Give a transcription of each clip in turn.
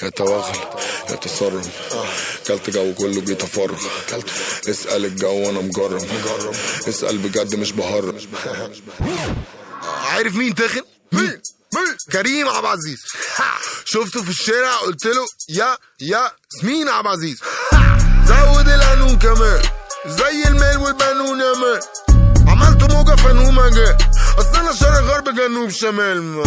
يتوغل يتصرف كلت جو كله بيتفرغ اسأل الجو انا مجرب اسأل بجد مش بهرب عارف مين تخن؟ مين؟ مين؟ كريم عبد العزيز شفته في الشارع قلت له يا يا سمين عبد العزيز زود القانون كمان زي المال والبنون يا مان عملت موجة فنون مجال اصل انا شرق غرب جنوب شمال ما.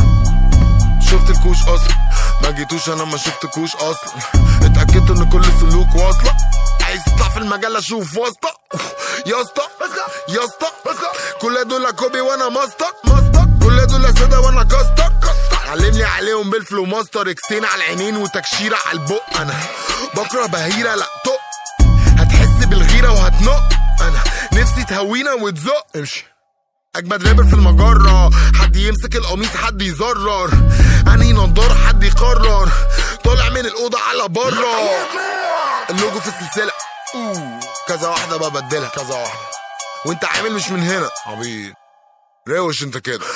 شفت الكوش اصلا ما جيتوش انا ما شفتكوش اصلا اتاكدت ان كل سلوك واصله عايز تطلع في المجال اشوف واسطه يا اسطى يا اسطى كل دول كوبي وانا ماستر ماستر كل دول ساده وانا كاستر علمني عليهم بالفلو ماستر اكسين على العينين وتكشيره على البق انا بكره بهيره لا طق هتحس بالغيره وهتنق انا نفسي تهوينا وتزق امشي اجمد رابر في المجره حد يمسك القميص حد يزرر انهي نضاره حد يقرر طالع من الاوضه على بره اللوجو في السلسله أوه. كذا واحده ببدلها كذا واحده وانت عامل مش من هنا عبيط روش انت كده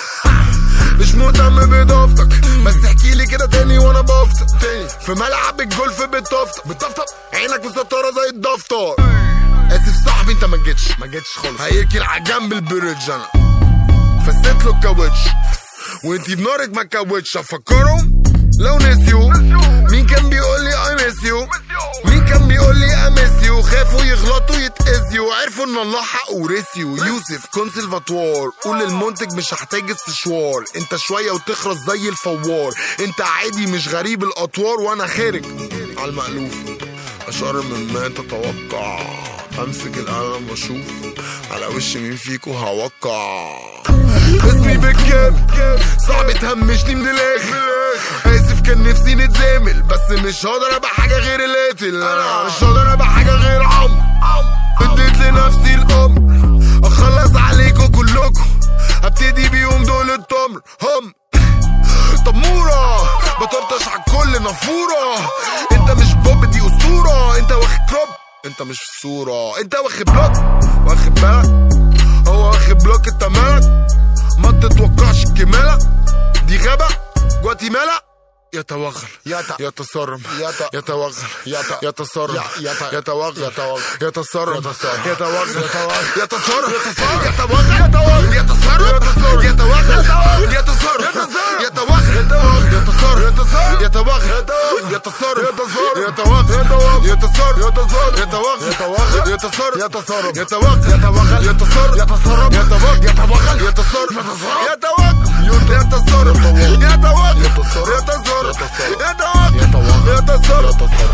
مش مهتم باضافتك بس احكي لي كده تاني وانا بفطر في ملعب الجولف بتطفطف بتطفطف عينك مسطره زي الدفتر اسف صاحبي انت ما جيتش ما جيتش خالص هيركن على جنب البريدج انا فسيت له الكاوتش وانتي بنارك ما كاوتش افكرهم لو نسيوا مين كان بيقول لي اي ميس يو مين كان بيقول لي امس يو خافوا يغلطوا يتأذيوا عرفوا ان الله حقه رسيو يوسف كونسلفاتوار قول للمنتج مش هحتاج استشوار انت شويه وتخرس زي الفوار انت عادي مش غريب الاطوار وانا خارج على المألوف اشار مما تتوقع امسك القلم واشوف على وش مين فيكو هوقع اسمي بكام صعب تهمشني من الاخر اسف كان نفسي نتزامل بس مش هقدر ابقى حاجه غير القاتل انا مش هقدر ابقى حاجه غير عم اديت لنفسي الامر اخلص عليكم كلكم هبتدي بيهم دول التمر هم تمورة بطرطش على الكل نافورة انت مش بوب دي اسطورة انت واخد كلوب انت مش في الصورة انت واخد بلوك واخد بالك هو واخد بلوك انت مالك ما تتوقعش الكمالة دي غابة جواتيمالا يتوغل يتصرم يتوغل يتصرم يتوغل يتصرم يتوغل يتصرم يتوغل يتصرم يتوغل يتصرم يتوغل يتصرم يتوغل يتصرم يتوغل يتصرم يتوغل يتصرم يتصرم يتوغل يتوغل يتصرم يتصرم يتوغل يتوغل يتصرم يتوغل يتصرم يتوغل يتصرم يتوغل يتصرم يتصرم